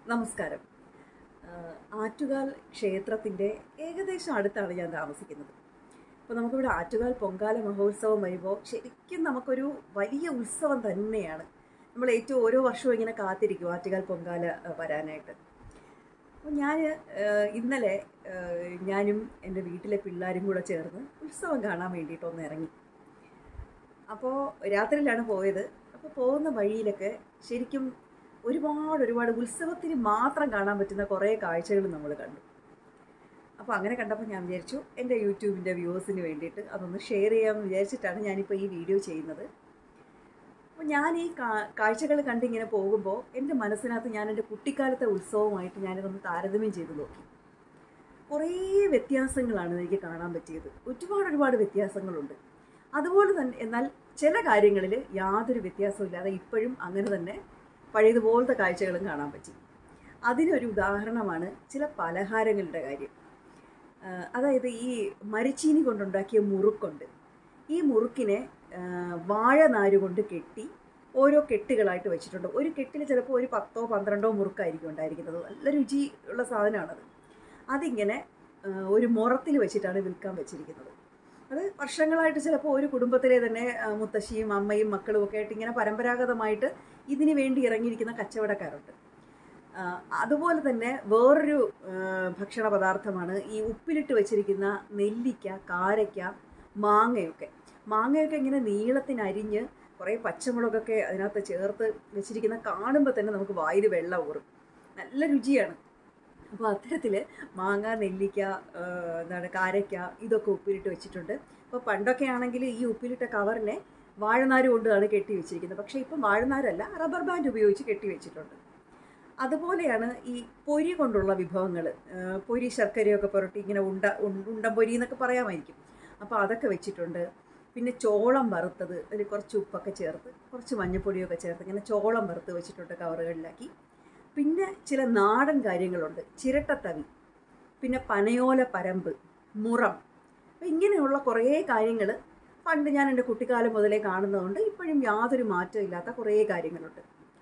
നമസ്കാരം ആഹ് ആറ്റുകാൽ ക്ഷേത്രത്തിൻ്റെ ഏകദേശം അടുത്താണ് ഞാൻ താമസിക്കുന്നത് അപ്പോൾ നമുക്കിവിടെ ആറ്റുകാൽ പൊങ്കാല മഹോത്സവം വരുമ്പോൾ ശരിക്കും നമുക്കൊരു വലിയ ഉത്സവം തന്നെയാണ് നമ്മൾ ഏറ്റവും ഓരോ വർഷവും ഇങ്ങനെ കാത്തിരിക്കും ആറ്റുകാൽ പൊങ്കാല ആഹ് വരാനായിട്ട് അപ്പോൾ ഞാൻ ഇന്നലെ ആഹ് ഞാനും എൻ്റെ വീട്ടിലെ പിള്ളേരും കൂടെ ചേർന്ന് ഉത്സവം കാണാൻ വേണ്ടിയിട്ടൊന്ന് ഇറങ്ങി അപ്പോൾ രാത്രിയിലാണ് പോയത് അപ്പോൾ പോകുന്ന വഴിയിലൊക്കെ ശരിക്കും ഒരുപാട് ഒരുപാട് ഉത്സവത്തിന് മാത്രം കാണാൻ പറ്റുന്ന കുറേ കാഴ്ചകൾ നമ്മൾ കണ്ടു അപ്പോൾ അങ്ങനെ കണ്ടപ്പോൾ ഞാൻ വിചാരിച്ചു എൻ്റെ യൂട്യൂബിൻ്റെ വ്യൂവേഴ്സിന് വേണ്ടിയിട്ട് അതൊന്ന് ഷെയർ ചെയ്യാമെന്ന് വിചാരിച്ചിട്ടാണ് ഞാനിപ്പോൾ ഈ വീഡിയോ ചെയ്യുന്നത് അപ്പോൾ ഞാൻ ഈ കാഴ്ചകൾ കണ്ടിങ്ങനെ പോകുമ്പോൾ എൻ്റെ മനസ്സിനകത്ത് ഞാൻ എൻ്റെ കുട്ടിക്കാലത്തെ ഉത്സവമായിട്ട് ഞാനിതൊന്ന് താരതമ്യം ചെയ്ത് നോക്കി കുറേ വ്യത്യാസങ്ങളാണ് എനിക്ക് കാണാൻ പറ്റിയത് ഒരുപാട് ഒരുപാട് വ്യത്യാസങ്ങളുണ്ട് അതുപോലെ തന്നെ എന്നാൽ ചില കാര്യങ്ങളിൽ യാതൊരു വ്യത്യാസമില്ലാതെ ഇപ്പോഴും അങ്ങനെ തന്നെ പഴയതുപോലത്തെ കാഴ്ചകളും കാണാൻ പറ്റി അതിനൊരു ഉദാഹരണമാണ് ചില പലഹാരങ്ങളുടെ കാര്യം ആ, അതായത് ഈ മരിച്ചീനി കൊണ്ടുണ്ടാക്കിയ മുറുക്കുണ്ട് ഈ മുറുക്കിനെ ആ, വാഴനാര് കൊണ്ട് കെട്ടി ഓരോ കെട്ടുകളായിട്ട് വെച്ചിട്ടുണ്ട് ഒരു കെട്ടിൽ ചിലപ്പോൾ ഒരു പത്തോ പന്ത്രണ്ടോ മുറുക്കായിരിക്കും ഉണ്ടായിരിക്കുന്നത് നല്ല രുചി ഉള്ള സാധനമാണത് അതിങ്ങനെ ആ, ഒരു മുറത്തിൽ വെച്ചിട്ടാണ് വിൽക്കാൻ വെച്ചിരിക്കുന്നത് അത് വർഷങ്ങളായിട്ട് ചിലപ്പോൾ ഒരു കുടുംബത്തിലെ തന്നെ ആ, മുത്തശ്ശിയും അമ്മയും മക്കളും ഒക്കെ ആയിട്ട് ഇങ്ങനെ പരമ്പരാഗതമായിട്ട് ഇതിന് വേണ്ടി ഇറങ്ങിയിരിക്കുന്ന കച്ചവടക്കാരുണ്ട് ആ, അതുപോലെ തന്നെ വേറൊരു ആ, ഭക്ഷണ പദാർത്ഥമാണ് ഈ ഉപ്പിലിട്ട് വെച്ചിരിക്കുന്ന നെല്ലിക്ക കാരയ്ക്ക മാങ്ങയൊക്കെ മാങ്ങയൊക്കെ ഇങ്ങനെ നീളത്തിനരിഞ്ഞ് കുറേ പച്ചമുളകൊക്കെ അതിനകത്ത് ചേർത്ത് വെച്ചിരിക്കുന്ന കാണുമ്പോൾ തന്നെ നമുക്ക് വായിൽ വെള്ളം ഊറും നല്ല രുചിയാണ് അപ്പോൾ അത്തരത്തിൽ മാങ്ങ നെല്ലിക്ക ആ, എന്താണ് കാരയ്ക്ക ഇതൊക്കെ ഉപ്പിലിട്ട് വെച്ചിട്ടുണ്ട് അപ്പോൾ പണ്ടൊക്കെ ആണെങ്കിൽ ഈ ഉപ്പിലിട്ട കവറിനെ വാഴനാര് കൊണ്ടാണ് കെട്ടി വെച്ചിരിക്കുന്നത് പക്ഷേ ഇപ്പം വാഴനാരല്ല റബ്ബർ ബാൻഡ് ഉപയോഗിച്ച് കെട്ടി വെച്ചിട്ടുണ്ട് അതുപോലെയാണ് ഈ പൊരി കൊണ്ടുള്ള വിഭവങ്ങൾ പൊരി ശർക്കരയൊക്കെ പുരട്ടി ഇങ്ങനെ ഉണ്ട ഉണ്ട- ഉണ്ടംപൊരി എന്നൊക്കെ പറയാമായിരിക്കും അപ്പോൾ അതൊക്കെ വെച്ചിട്ടുണ്ട് പിന്നെ ചോളം വറുത്തത് അതിൽ കുറച്ച് ഉപ്പൊക്കെ ചേർത്ത് കുറച്ച് മഞ്ഞൾപ്പൊടിയൊക്കെ ചേർത്ത് ഇങ്ങനെ ചോളം വറുത്ത് വെച്ചിട്ടുണ്ട് കവറുകളിലാക്കി പിന്നെ ചില നാടൻ കാര്യങ്ങളുണ്ട് ചിരട്ടത്തവി പിന്നെ പനയോല പരമ്പ് മുറം അപ്പം ഇങ്ങനെയുള്ള കുറേ കാര്യങ്ങൾ പണ്ട് ഞാൻ എൻ്റെ കുട്ടിക്കാലം മുതലേ കാണുന്നതുകൊണ്ട് ഇപ്പോഴും യാതൊരു മാറ്റവും ഇല്ലാത്ത കുറേ കാര്യങ്ങളുണ്ട്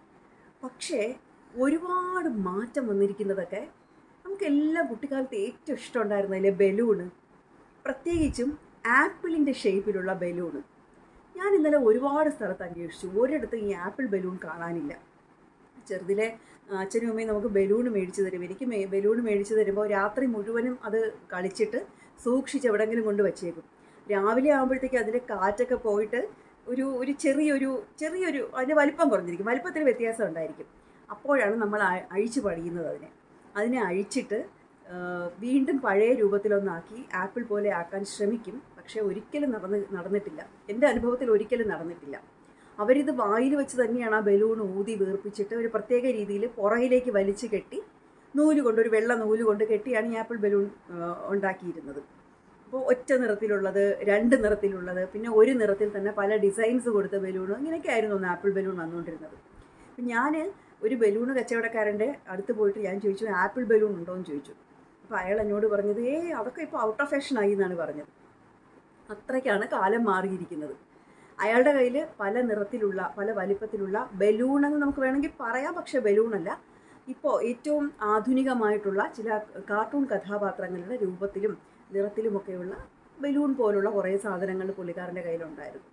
പക്ഷേ ഒരുപാട് മാറ്റം വന്നിരിക്കുന്നതൊക്കെ നമുക്ക് എല്ലാ കുട്ടിക്കാലത്ത് ഏറ്റവും ഇഷ്ടമുണ്ടായിരുന്നതിലെ ബലൂണ് പ്രത്യേകിച്ചും ആപ്പിളിൻ്റെ ഷേപ്പിലുള്ള ബലൂണ് ഞാൻ ഇന്നലെ ഒരുപാട് സ്ഥലത്ത് അന്വേഷിച്ചു ഒരിടത്തും ഈ ആപ്പിൾ ബലൂൺ കാണാനില്ല ചെറുതിലെ അച്ഛനും അമ്മയും നമുക്ക് ബലൂൺ മേടിച്ച് തരും എനിക്ക് മേ ബലൂൺ മേടിച്ച് തരുമ്പോൾ രാത്രി മുഴുവനും അത് കളിച്ചിട്ട് സൂക്ഷിച്ച് എവിടെങ്കിലും കൊണ്ട് വച്ചേക്കും രാവിലെ ആകുമ്പോഴത്തേക്ക് അതിൻ്റെ കാറ്റൊക്കെ പോയിട്ട് ഒരു ഒരു ചെറിയൊരു ചെറിയൊരു അതിൻ്റെ വലിപ്പം കുറഞ്ഞിരിക്കും വലിപ്പത്തിൽ വ്യത്യാസം ഉണ്ടായിരിക്കും അപ്പോഴാണ് നമ്മൾ അ- അഴിച്ചു പണിയുന്നത് അതിനെ അതിനെ അഴിച്ചിട്ട് ആ, വീണ്ടും പഴയ രൂപത്തിലൊന്നാക്കി ആപ്പിൾ പോലെ ആക്കാൻ ശ്രമിക്കും പക്ഷേ ഒരിക്കലും നടന്ന് നടന്നിട്ടില്ല എൻ്റെ അനുഭവത്തിൽ ഒരിക്കലും നടന്നിട്ടില്ല അവരിത് വായിൽ വെച്ച് തന്നെയാണ് ആ ബലൂൺ ഊതി വീർപ്പിച്ചിട്ട് ഒരു പ്രത്യേക രീതിയിൽ പുറകിലേക്ക് വലിച്ചു കെട്ടി നൂല് കൊണ്ട് ഒരു വെള്ള നൂല് കൊണ്ട് കെട്ടിയാണ് ഈ ആപ്പിൾ ബലൂൺ ആ, ഉണ്ടാക്കിയിരുന്നത് അപ്പോൾ ഒറ്റ നിറത്തിലുള്ളത് രണ്ട് നിറത്തിലുള്ളത് പിന്നെ ഒരു നിറത്തിൽ തന്നെ പല ഡിസൈൻസ് കൊടുത്ത ബലൂൺ ഇങ്ങനെയൊക്കെ ആയിരുന്നു അന്ന് ആപ്പിൾ ബലൂൺ വന്നുകൊണ്ടിരുന്നത് അപ്പം ഞാൻ ഒരു ബലൂൺ കച്ചവടക്കാരൻ്റെ അടുത്ത് പോയിട്ട് ഞാൻ ചോദിച്ചു ആപ്പിൾ ബലൂൺ ഉണ്ടോ എന്ന് ചോദിച്ചു അപ്പോൾ അയാൾ എന്നോട് പറഞ്ഞത് ഏ അതൊക്കെ ഇപ്പോൾ ഔട്ട് ഓഫ് ഫാഷൻ ആയി എന്നാണ് പറഞ്ഞത് അത്രയ്ക്കാണ് കാലം മാറിയിരിക്കുന്നത് അയാളുടെ കയ്യിൽ പല നിറത്തിലുള്ള പല വലിപ്പത്തിലുള്ള ബലൂൺ എന്ന് നമുക്ക് വേണമെങ്കിൽ പറയാം പക്ഷേ ബലൂണല്ല ഇപ്പോൾ ഏറ്റവും ആധുനികമായിട്ടുള്ള ചില കാർട്ടൂൺ കഥാപാത്രങ്ങളുടെ രൂപത്തിലും നിറത്തിലുമൊക്കെയുള്ള ബലൂൺ പോലുള്ള കുറേ സാധനങ്ങൾ പുള്ളിക്കാരൻ്റെ കയ്യിലുണ്ടായിരുന്നു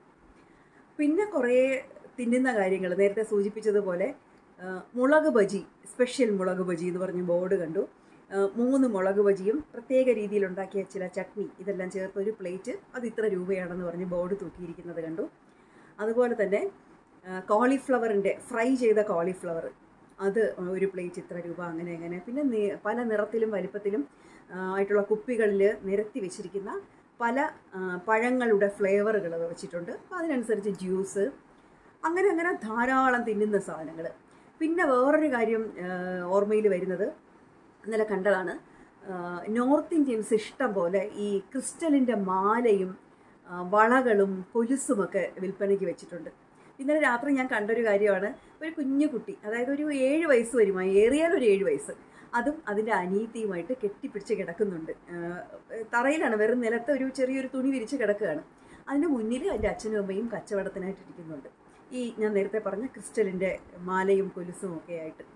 പിന്നെ കുറേ തിന്നുന്ന കാര്യങ്ങൾ നേരത്തെ സൂചിപ്പിച്ചതുപോലെ ആ, മുളക് ബജി സ്പെഷ്യൽ മുളക് ബജി എന്ന് പറഞ്ഞ് ബോർഡ് കണ്ടു ആ, മൂന്ന് മുളക് ബജിയും പ്രത്യേക രീതിയിൽ ഉണ്ടാക്കിയ ചില ചട്നി ഇതെല്ലാം ചേർത്ത് ഒരു പ്ലേറ്റ് അത് ഇത്ര രൂപയാണെന്ന് പറഞ്ഞ് ബോർഡ് തൂക്കിയിരിക്കുന്നത് കണ്ടു അതുപോലെ തന്നെ കോളിഫ്ലവറിൻ്റെ ഫ്രൈ ചെയ്ത കോളിഫ്ലവർ അത് ഒരു പ്ലേറ്റ് ഇത്ര രൂപ അങ്ങനെ അങ്ങനെ പിന്നെ നി- പല നിറത്തിലും വലിപ്പത്തിലും ആ, ആയിട്ടുള്ള കുപ്പികളിൽ നിരത്തി വെച്ചിരിക്കുന്ന പല ആ, പഴങ്ങളുടെ ഫ്ലേവറുകൾ വെച്ചിട്ടുണ്ട് അപ്പോൾ അതിനനുസരിച്ച് ജ്യൂസ് അങ്ങനെ അങ്ങനെ ധാരാളം തിന്നുന്ന സാധനങ്ങൾ പിന്നെ വേറൊരു കാര്യം ഓർമ്മയിൽ വരുന്നത് ഇന്നലെ കണ്ടതാണ് ആ, നോർത്ത് ഇന്ത്യൻസ് ഇഷ്ടം പോലെ ഈ ക്രിസ്റ്റലിൻ്റെ മാലയും ആ, വളകളും കൊലുസുമൊക്കെ വിൽപ്പനയ്ക്ക് വെച്ചിട്ടുണ്ട് ഇന്നലെ രാത്രി ഞാൻ കണ്ടൊരു കാര്യമാണ് ഒരു കുഞ്ഞു കുട്ടി അതായത് ഒരു ഏഴ് വയസ്സ് വരുമായി ഏറിയാൽ ഒരു ഏഴ് വയസ്സ് അതും അതിൻ്റെ അനീതിയുമായിട്ട് കെട്ടിപ്പിടിച്ച് കിടക്കുന്നുണ്ട് ആ, തറയിലാണ് വെറും നിലത്ത് ഒരു ചെറിയൊരു തുണി വിരിച്ച് കിടക്കുകയാണ് അതിൻ്റെ മുന്നിൽ അതിൻ്റെ അച്ഛനും അമ്മയും കച്ചവടത്തിനായിട്ട് ഇരിക്കുന്നുണ്ട് ഈ ഞാൻ നേരത്തെ പറഞ്ഞ ക്രിസ്റ്റലിൻ്റെ മാലയും കൊലുസും ഒക്കെ ആയിട്ട്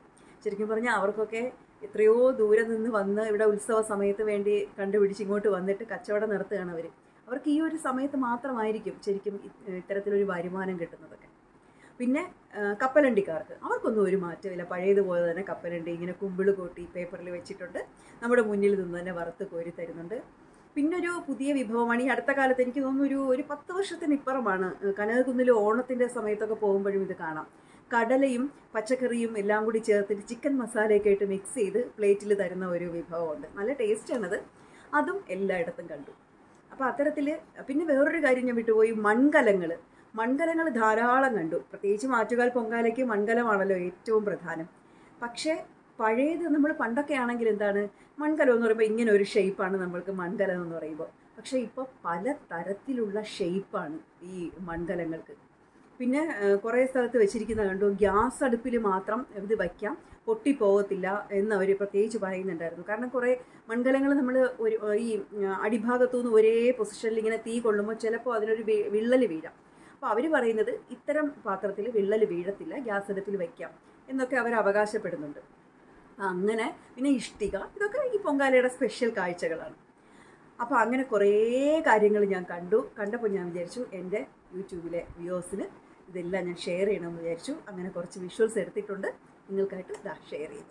ശരിക്കും പറഞ്ഞാൽ അവർക്കൊക്കെ എത്രയോ ദൂരെ നിന്ന് വന്ന് ഇവിടെ ഉത്സവ സമയത്ത് വേണ്ടി കണ്ടുപിടിച്ച് ഇങ്ങോട്ട് വന്നിട്ട് കച്ചവടം നടത്തുകയാണ് അവർ അവർക്ക് ഈ ഒരു സമയത്ത് മാത്രമായിരിക്കും ശരിക്കും ഇ- ഇത്തരത്തിലൊരു വരുമാനം കിട്ടുന്നതൊക്കെ പിന്നെ ആ, കപ്പലണ്ടിക്കാർക്ക് അവർക്കൊന്നും ഒരു മാറ്റമില്ല പഴയതുപോലെ തന്നെ കപ്പലണ്ടി ഇങ്ങനെ കുമ്പിള് കൂട്ടി പേപ്പറിൽ വെച്ചിട്ടുണ്ട് നമ്മുടെ മുന്നിൽ നിന്ന് തന്നെ വറുത്ത് കോരി തരുന്നുണ്ട് പിന്നൊരു പുതിയ വിഭവമാണ് ഈ അടുത്ത കാലത്ത് എനിക്ക് തോന്നുന്നു ഒരു ഒരു പത്ത് വർഷത്തിന് ഇപ്പുറമാണ് കനകകുന്നിൽ ഓണത്തിൻ്റെ സമയത്തൊക്കെ പോകുമ്പോഴും ഇത് കാണാം കടലയും പച്ചക്കറിയും എല്ലാം കൂടി ചേർത്തിട്ട് ചിക്കൻ മസാലയൊക്കെ ഇട്ട് മിക്സ് ചെയ്ത് പ്ലേറ്റിൽ തരുന്ന ഒരു വിഭവമുണ്ട് നല്ല ടേസ്റ്റാണത് അതും എല്ലായിടത്തും കണ്ടു അപ്പോൾ അത്തരത്തിൽ പിന്നെ വേറൊരു കാര്യം ഞാൻ വിട്ടുപോയി മൺകലങ്ങൾ മൺകലങ്ങൾ ധാരാളം കണ്ടു പ്രത്യേകിച്ച് മാറ്റുകാൽ പൊങ്കാലയ്ക്ക് മൺകലമാണല്ലോ ഏറ്റവും പ്രധാനം പക്ഷേ പഴയത് നമ്മൾ പണ്ടൊക്കെ ആണെങ്കിൽ എന്താണ് മൺകലം എന്ന് പറയുമ്പോൾ ഇങ്ങനെ ഒരു ഷേപ്പാണ് നമ്മൾക്ക് മൺകലം എന്ന് പറയുമ്പോൾ പക്ഷേ ഇപ്പോൾ പല തരത്തിലുള്ള ഷേപ്പാണ് ഈ മൺകലങ്ങൾക്ക് പിന്നെ കുറേ സ്ഥലത്ത് വെച്ചിരിക്കുന്ന കണ്ടു ഗ്യാസ് അടുപ്പിൽ മാത്രം ഇത് വയ്ക്കാം പൊട്ടിപ്പോകത്തില്ല എന്ന് അവർ പ്രത്യേകിച്ച് പറയുന്നുണ്ടായിരുന്നു കാരണം കുറേ മൺകലങ്ങൾ നമ്മൾ ഒരു ഈ അടിഭാഗത്തു നിന്ന് ഒരേ പൊസിഷനിൽ ഇങ്ങനെ തീ കൊള്ളുമ്പോൾ ചിലപ്പോൾ അതിനൊരു വി- വിള്ളൽ വീഴാം അപ്പോൾ അവർ പറയുന്നത് ഇത്തരം പാത്രത്തിൽ വിള്ളൽ വീഴത്തില്ല ഗ്യാസ് അടുപ്പിൽ വയ്ക്കാം എന്നൊക്കെ അവർ അവകാശപ്പെടുന്നുണ്ട് അങ്ങനെ പിന്നെ ഇഷ്ടിക ഇതൊക്കെ ഈ പൊങ്കാലയുടെ സ്പെഷ്യൽ കാഴ്ചകളാണ് അപ്പോൾ അങ്ങനെ കുറേ കാര്യങ്ങൾ ഞാൻ കണ്ടു കണ്ടപ്പോൾ ഞാൻ വിചാരിച്ചു എൻ്റെ യൂട്യൂബിലെ വ്യൂവേഴ്സിന് ഇതെല്ലാം ഞാൻ ഷെയർ ചെയ്യണമെന്ന് വിചാരിച്ചു അങ്ങനെ കുറച്ച് വിഷ്വൽസ് എടുത്തിട്ടുണ്ട് നിങ്ങൾക്കായിട്ട് ഇതാ ഷെയർ ചെയ്തു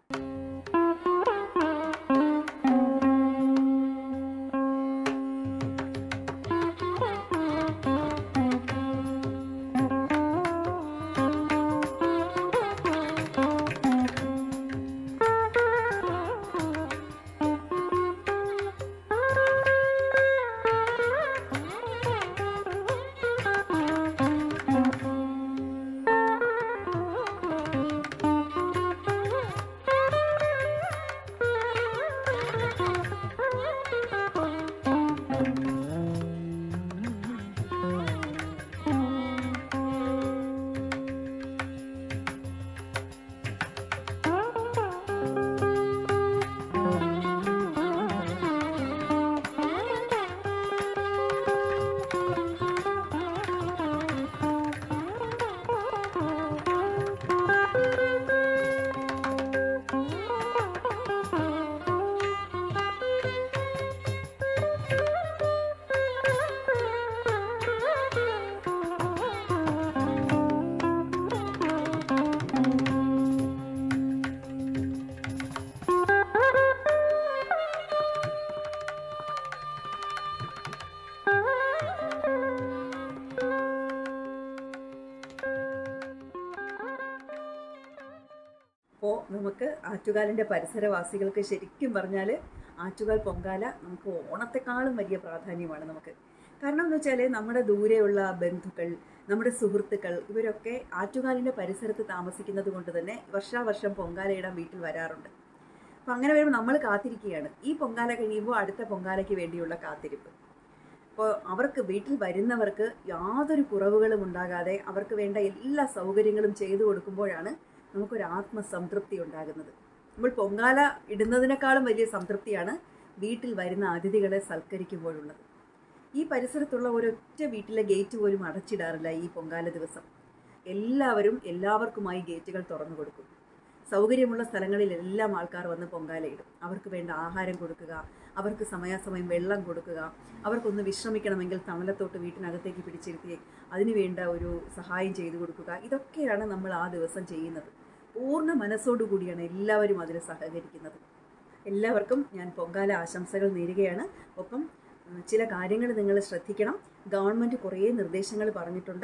അപ്പോൾ നമുക്ക് ആറ്റുകാലിൻ്റെ പരിസരവാസികൾക്ക് ശരിക്കും പറഞ്ഞാൽ ആറ്റുകാൽ പൊങ്കാല നമുക്ക് ഓണത്തെക്കാളും വലിയ പ്രാധാന്യമാണ് നമുക്ക് കാരണം എന്ന് വെച്ചാൽ നമ്മുടെ ദൂരെയുള്ള ബന്ധുക്കൾ നമ്മുടെ സുഹൃത്തുക്കൾ ഇവരൊക്കെ ആറ്റുകാലിൻ്റെ പരിസരത്ത് താമസിക്കുന്നത് കൊണ്ട് തന്നെ വർഷാവർഷം പൊങ്കാലയിടാൻ വീട്ടിൽ വരാറുണ്ട് അപ്പം അങ്ങനെ വരുമ്പോൾ നമ്മൾ കാത്തിരിക്കുകയാണ് ഈ പൊങ്കാല കഴിയുമ്പോൾ അടുത്ത പൊങ്കാലയ്ക്ക് വേണ്ടിയുള്ള കാത്തിരിപ്പ് അപ്പോൾ അവർക്ക് വീട്ടിൽ വരുന്നവർക്ക് യാതൊരു കുറവുകളും ഉണ്ടാകാതെ അവർക്ക് വേണ്ട എല്ലാ സൗകര്യങ്ങളും ചെയ്തു കൊടുക്കുമ്പോഴാണ് നമുക്കൊരു ആത്മസംതൃപ്തി ഉണ്ടാകുന്നത് നമ്മൾ പൊങ്കാല ഇടുന്നതിനേക്കാളും വലിയ സംതൃപ്തിയാണ് വീട്ടിൽ വരുന്ന അതിഥികളെ സൽക്കരിക്കുമ്പോഴുള്ളത് ഈ പരിസരത്തുള്ള ഒരൊറ്റ വീട്ടിലെ ഗേറ്റ് പോലും അടച്ചിടാറില്ല ഈ പൊങ്കാല ദിവസം എല്ലാവരും എല്ലാവർക്കുമായി ഗേറ്റുകൾ തുറന്നു കൊടുക്കും സൗകര്യമുള്ള സ്ഥലങ്ങളിലെല്ലാം ആൾക്കാർ വന്ന് പൊങ്കാലയിടും അവർക്ക് വേണ്ട ആഹാരം കൊടുക്കുക അവർക്ക് സമയാസമയം വെള്ളം കൊടുക്കുക അവർക്കൊന്ന് വിശ്രമിക്കണമെങ്കിൽ തണലത്തോട്ട് വീട്ടിനകത്തേക്ക് പിടിച്ചിരുത്തി അതിനു വേണ്ട ഒരു സഹായം ചെയ്തു കൊടുക്കുക ഇതൊക്കെയാണ് നമ്മൾ ആ ദിവസം ചെയ്യുന്നത് പൂർണ്ണ മനസ്സോടുകൂടിയാണ് എല്ലാവരും അതിൽ സഹകരിക്കുന്നത് എല്ലാവർക്കും ഞാൻ പൊങ്കാല ആശംസകൾ നേരുകയാണ് ഒപ്പം ഉം, ചില കാര്യങ്ങൾ നിങ്ങൾ ശ്രദ്ധിക്കണം ഗവൺമെൻറ് കുറേ നിർദ്ദേശങ്ങൾ പറഞ്ഞിട്ടുണ്ട്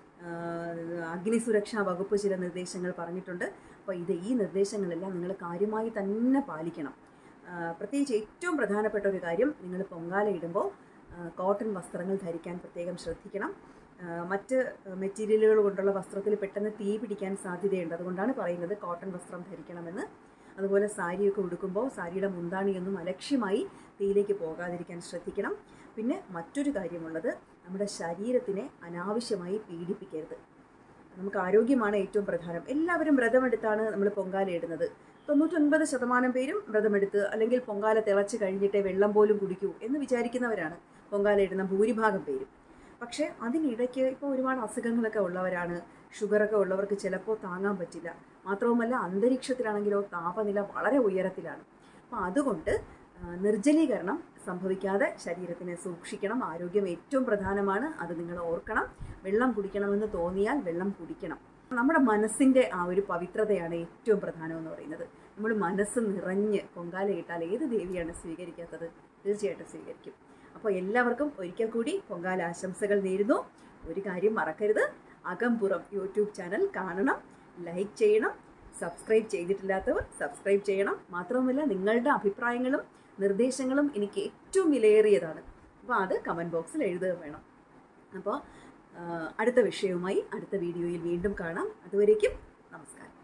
ആഹ് അഗ്നി സുരക്ഷാ വകുപ്പ് ചില നിർദ്ദേശങ്ങൾ പറഞ്ഞിട്ടുണ്ട് അപ്പോൾ ഇത് ഈ നിർദ്ദേശങ്ങളെല്ലാം നിങ്ങൾ കാര്യമായി തന്നെ പാലിക്കണം ആഹ് പ്രത്യേകിച്ച് ഏറ്റവും പ്രധാനപ്പെട്ട ഒരു കാര്യം നിങ്ങൾ പൊങ്കാല ഇടുമ്പോൾ ആഹ് കോട്ടൺ വസ്ത്രങ്ങൾ ധരിക്കാൻ പ്രത്യേകം ശ്രദ്ധിക്കണം ആഹ് മറ്റ് മെറ്റീരിയലുകൾ കൊണ്ടുള്ള വസ്ത്രത്തിൽ പെട്ടെന്ന് തീ പിടിക്കാൻ സാധ്യതയുണ്ട് അതുകൊണ്ടാണ് പറയുന്നത് കോട്ടൺ വസ്ത്രം ധരിക്കണമെന്ന് അതുപോലെ സാരിയൊക്കെ ഉടുക്കുമ്പോൾ സാരിയുടെ മുന്താണിയൊന്നും അലക്ഷ്യമായി തീയിലേക്ക് പോകാതിരിക്കാൻ ശ്രദ്ധിക്കണം പിന്നെ മറ്റൊരു കാര്യമുള്ളത് നമ്മുടെ ശരീരത്തിനെ അനാവശ്യമായി പീഡിപ്പിക്കരുത് നമുക്ക് ആരോഗ്യമാണ് ഏറ്റവും പ്രധാനം എല്ലാവരും വ്രതമെടുത്താണ് നമ്മൾ പൊങ്കാല ഇടുന്നത് തൊണ്ണൂറ്റൊൻപത് ശതമാനം പേരും വ്രതമെടുത്ത് അല്ലെങ്കിൽ പൊങ്കാല തിളച്ച് കഴിഞ്ഞിട്ടേ വെള്ളം പോലും കുടിക്കൂ എന്ന് വിചാരിക്കുന്നവരാണ് പൊങ്കാല ഇടുന്ന ഭൂരിഭാഗം പേരും പക്ഷേ അതിനിടയ്ക്ക് ഇപ്പോൾ ഒരുപാട് അസുഖങ്ങളൊക്കെ ഉള്ളവരാണ് ഷുഗറൊക്കെ ഉള്ളവർക്ക് ചിലപ്പോൾ താങ്ങാൻ പറ്റില്ല മാത്രവുമല്ല അന്തരീക്ഷത്തിലാണെങ്കിലോ താപനില വളരെ ഉയരത്തിലാണ് അപ്പോൾ അതുകൊണ്ട് ആ, നിർജ്ജലീകരണം സംഭവിക്കാതെ ശരീരത്തിനെ സൂക്ഷിക്കണം ആരോഗ്യം ഏറ്റവും പ്രധാനമാണ് അത് നിങ്ങൾ ഓർക്കണം വെള്ളം കുടിക്കണമെന്ന് തോന്നിയാൽ വെള്ളം കുടിക്കണം നമ്മുടെ മനസ്സിൻ്റെ ആ ഒരു പവിത്രതയാണ് ഏറ്റവും പ്രധാനം എന്ന് പറയുന്നത് നമ്മൾ മനസ്സ് നിറഞ്ഞ് പൊങ്കാലയിട്ടാൽ ഏത് ദേവിയാണ് സ്വീകരിക്കാത്തത് തീർച്ചയായിട്ടും സ്വീകരിക്കും അപ്പോൾ എല്ലാവർക്കും ഒരിക്കൽ കൂടി പൊങ്കാല ആശംസകൾ നേരുന്നു ഒരു കാര്യം മറക്കരുത് അകംപുറം യൂട്യൂബ് ചാനൽ കാണണം ലൈക്ക് ചെയ്യണം സബ്സ്ക്രൈബ് ചെയ്തിട്ടില്ലാത്തവർ സബ്സ്ക്രൈബ് ചെയ്യണം മാത്രവുമല്ല നിങ്ങളുടെ അഭിപ്രായങ്ങളും നിർദ്ദേശങ്ങളും എനിക്ക് ഏറ്റവും വിലയേറിയതാണ് അപ്പോൾ അത് കമൻറ്റ് ബോക്സിൽ എഴുതുക വേണം അപ്പോൾ അടുത്ത വിഷയവുമായി അടുത്ത വീഡിയോയിൽ വീണ്ടും കാണാം അതുവരേക്കും നമസ്കാരം